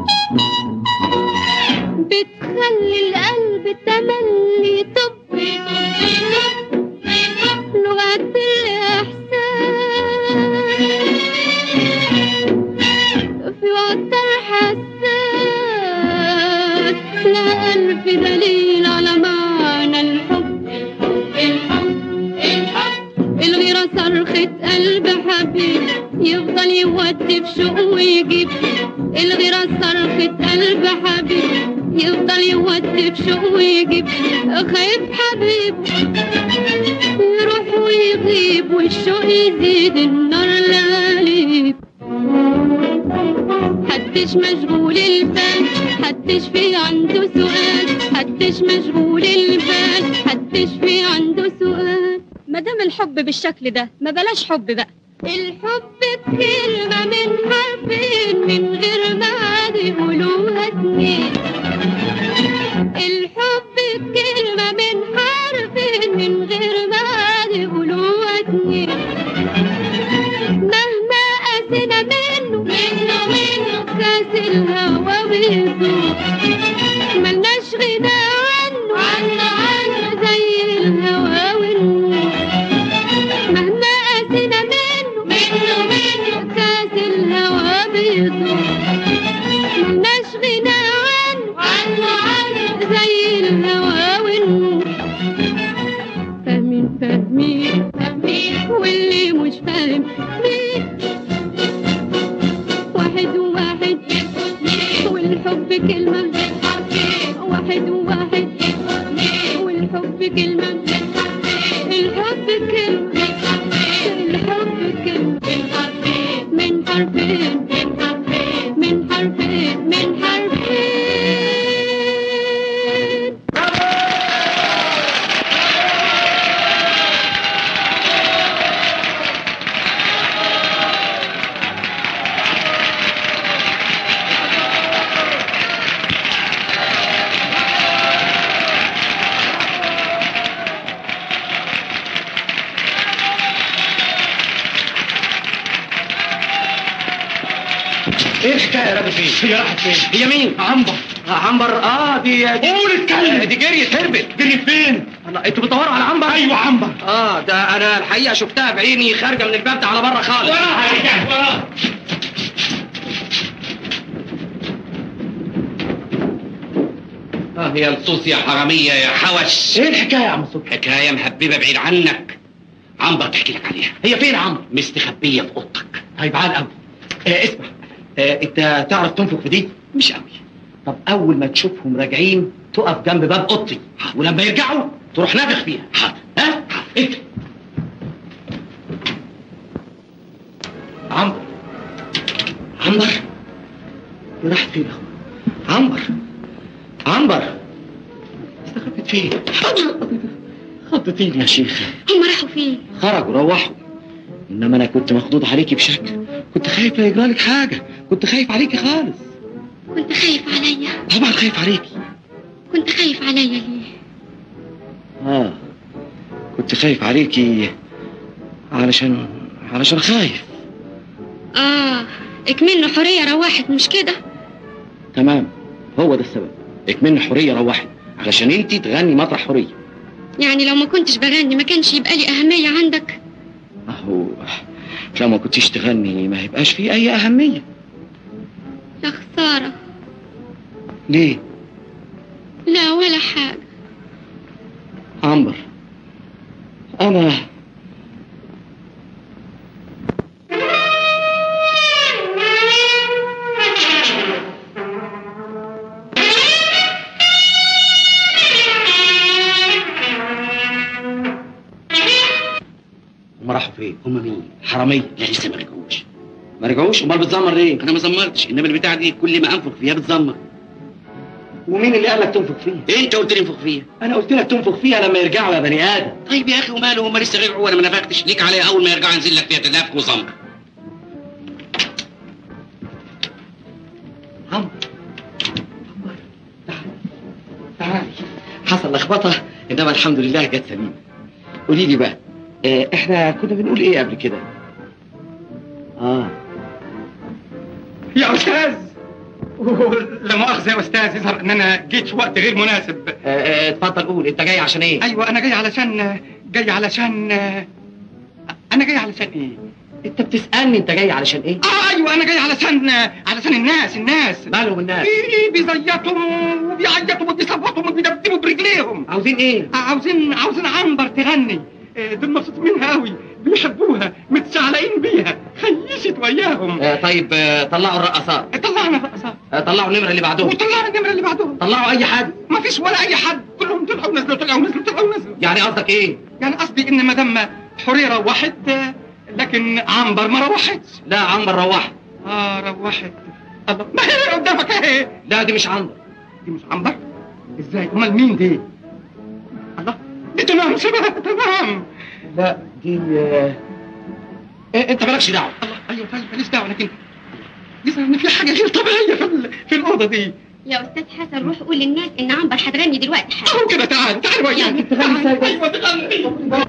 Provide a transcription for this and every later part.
بتخلي القلب تملي طب لغة الإحساس في وتر حساس لا ألف دليل على معنى الحب الحب الحب الغيرة صرخة قلب حبيب يفضل يودي في شوق ويجيب الغيرة صرخة قلب حبيب يفضل يودي في شوق ويجيب خايف حبيب يروح ويغيب والشوق يزيد النار لاليب حدش مشغول البال حدش في عنده سؤال حدش مشغول البال حدش في عنده سؤال ما دام الحب بالشكل ده ما بلاش حب بقى الحب كلمة من حرفين من غير ما عاد يقولوها اتنين الحب كلمة من حرفين من غير ما عاد يقولوها اتنين مهما قاسنا منه منه منه كاس الهوى بيدوب ملناش غنى عنه عنه عنه زي الهوى والنور مهما قاسنا منه منه منه كاس الهوى بيدوب ملناش غنى عنه عنه عنه زي الهوى والنور فاهمين فاهمين فاهمين واللي مش فاهم مين واحد وواحد والحب كلمة واحد وواحد والحب كلمة الحب كلمة الحب كلمة من حرفين من حرفين من حرفين ايه الحكايه يا راجل فين؟ هي راحت فين؟ هي مين؟ عنبر عنبر اه دي قول اتكلم دي جريت هربت جريت فين؟ الله انتوا بتدوروا على عنبر؟ ايوه عنبر اه ده انا الحقيقه شفتها بعيني خارجه من الباب ده على بره خالص وراها رجعت وراها اه يا لصوص يا حراميه يا حوش ايه الحكايه يا عم صبحي؟ حكايه مهببه بعيد عنك عنبر تحكي لك عليها هي فين عنبر؟ مستخبيه في اوضتك طيب عال قوي آه اسمع آه انت تعرف تنفخ في دي؟ مش قوي طب اول ما تشوفهم راجعين تقف جنب باب اوضتي ولما يرجعوا تروح نافخ فيها حاضر ها؟ انت عنبر عنبر دي راحت فين اهو عنبر عنبر استخبت فين؟ خضتيني يا شيخ هم راحوا فين؟ خرجوا روحوا انما انا كنت مخضوض عليكي بشكل كنت خايف لا يجرالك حاجه كنت خايف عليكي خالص كنت خايف عليا طبعا خايف عليكي كنت خايف عليا ليه؟ اه كنت خايف عليكي علشان علشان خايف اه اكملنا حورية روحت مش كده؟ تمام هو ده السبب اكملنا حوريه روحت علشان انت تغني مطرح حوريه يعني لو ما كنتش بغني ما كانش يبقى لي أهمية عندك اهو لو ما كنتيش تغني ما هيبقاش فيه اي اهميه يا خسارة ليه لا ولا حاجة عنبر انا هم راحوا فين؟ هم مين؟ حراميه لا لسه ما رجعوش ما رجعوش امال بتزمر ليه؟ انا ما زمرتش انما البتاع دي كل ما انفخ فيها بتزمر ومين اللي قال لك تنفخ فيها؟ انت قلت لي انفخ فيها انا قلت لك تنفخ فيها لما يرجعوا يا بني ادم طيب يا اخي وماله هم لسه رجعوا وانا ما نفختش ليك عليا اول ما يرجعوا انزل لك فيها تدافك وزمر عمرو عمرو تعالي تعالي حصل لخبطه انما الحمد لله جت سليمه قولي لي بقى اه احنا كنا بنقول ايه قبل كده؟ اه يا استاذ لا مؤاخذة يا أستاذ يظهر إن أنا جيت في وقت غير مناسب آه، آه، اتفضل قول انت جاي عشان ايه أيوة أنا جاي علشان جاي علشان أنا جاي علشان إيه؟ انت بتسالني انت جاي علشان ايه آه أيوة أنا جاي علشان علشان الناس الناس مالهم الناس إيه بيزيطوا وبيعيطوا وبيصوتوا وبيدبدبوا برجليهم عاوزين ايه عاوزين عاوزين عنبر تغني آه، دول مبسوطين منها قوي بيحبوها متشعلقين بيها خيشت وياهم آه، طيب آه، طلعوا الرقصات طلعنا الرقصات آه، طلعوا النمره اللي بعدهم وطلعنا النمرة اللي بعدهم طلعوا اي حد ما فيش ولا اي حد كلهم طلعوا نزلوا طلعوا نزلوا طلعوا نزلوا يعني قصدك ايه يعني قصدي ان مدام حريره روحت آه، لكن عنبر ما روحتش لا عنبر روحت اه روحت الله ما هي قدامك اهي لا دي مش عنبر دي مش عنبر ازاي امال مين دي الله دي تمام شبه تمام لا دي آه، إيه، انت مالكش دعوه الله ايوه طيب ماليش دعوه لكن يظهر ان في حاجه غير طبيعيه في ال- في الاوضه دي يا استاذ حسن روح قول للناس ان عنبر هتغني دلوقتي حالا اهو كده تعال تعال وياي تغني ازاي بس؟ ايوه تغني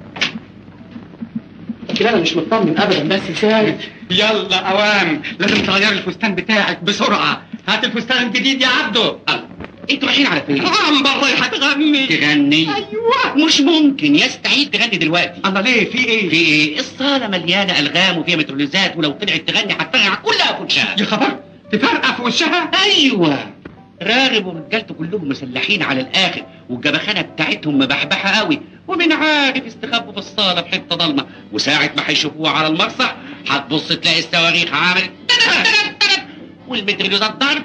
لكن انا مش مطمن ابدا بس ازاي يلا اوام لازم تغير الفستان بتاعك بسرعه هات الفستان الجديد يا عبده انتوا رايحين على فين؟ عنبر رايحه تغني تغني ايوه مش ممكن يستحيل تغني دلوقتي الله ليه في ايه في ايه؟ الصالة مليانة ألغام وفيها متروليزات ولو طلعت تغني هتفرقع كلها في وشها يا خبر تفرقع في وشها أيوه راغب ورجالته كلهم مسلحين على الآخر والجبخانة بتاعتهم مبحبحة قوي ومن عارف يستخبوا في الصالة في حتة ضلمة وساعة ما هيشوفوها على المسرح هتبص تلاقي الصواريخ عملت تدت تدت تدت والمتروليزات ضرب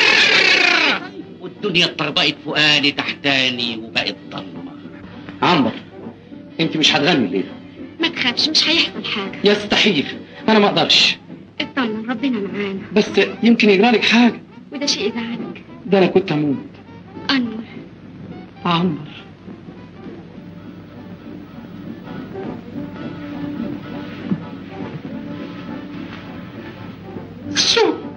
والدنيا اتطربقت فوقاني تحتاني وبقت ضلمة عنبر انت مش هتغني ليه ما تخافش مش هيحصل حاجه يستحيل انا ما اقدرش اطمن ربنا معانا بس يمكن يجرى لك حاجه وده شيء يزعلك ده انا كنت هموت انور عنبر شو